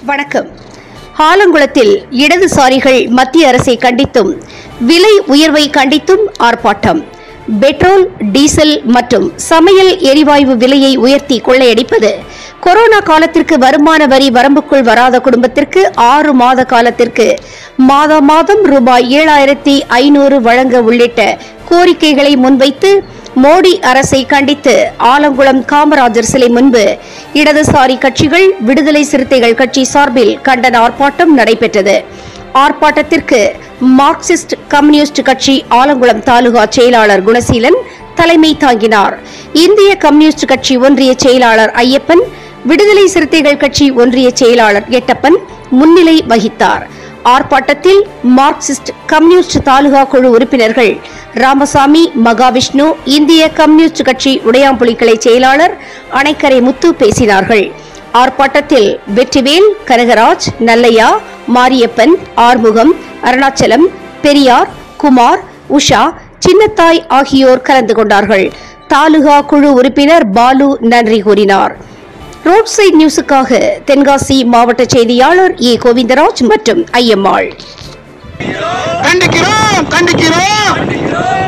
வணக்கம் ஆலங்குளத்தில் இடதுசாரிகள் மத்திய அரசை கண்டித்தும் விலை உயர்வை கண்டித்தும் ஆர்ப்பாட்டம் பெட்ரோல் டீசல் மற்றும் சமையல் எரிவாயு விலையை உயர்த்தி கொள்ளையடிப்பது கொரோனா காலத்திற்கு வருமான வரி வரம்புக்குள் வராத குடும்பத்திற்கு ஆறு மாத காலத்திற்கு மாதா மாதம் ரூபாய் ஏழாயிரத்தி ஐநூறு வழங்க உள்ளிட்ட கோரிக்கைகளை முன்வைத்து மோடி அரசை கண்டித்து ஆலங்குளம் காமராஜர் சிலை முன்பு இடதுசாரி கட்சிகள் விடுதலை சிறுத்தைகள் கட்சி சார்பில் கண்டன ஆர்ப்பாட்டம் நடைபெற்றது ஆர்ப்பாட்டத்திற்கு மார்க்சிஸ்ட் கம்யூனிஸ்ட் கட்சி ஆலங்குளம் தாலுகா செயலாளர் குணசீலன் தலைமை தாங்கினார் இந்திய கம்யூனிஸ்ட் கட்சி ஒன்றிய செயலாளர் ஐயப்பன் விடுதலை சிறுத்தைகள் கட்சி ஒன்றிய செயலாளர் எட்டப்பன் முன்னிலை வகித்தார் ஆர்ப்பாட்டத்தில் மார்க்சிஸ்ட் கம்யூனிஸ்ட் தாலுகா குழு உறுப்பினர்கள் ராமசாமி மகாவிஷ்ணு இந்திய கம்யூனிஸ்ட் கட்சி உடையாம்புலி கிளை செயலாளர் அணைக்கரை முத்து பேசினார்கள் ஆர்ப்பாட்டத்தில் வெற்றிவேல் கனகராஜ் நல்லையா மாரியப்பன் ஆறுமுகம் அருணாச்சலம் பெரியார் குமார் உஷா சின்னத்தாய் ஆகியோர் கலந்து கொண்டார்கள் தாலுகா குழு உறுப்பினர் பாலு நன்றி கூறினார் ரோட் சைட் நியூஸுக்காக தென்காசி மாவட்ட செய்தியாளர் ஏ கோவிந்தராஜ் மற்றும் ஐயம்மாள் கண்டிக்கிறோம் கண்டிக்கிறோம்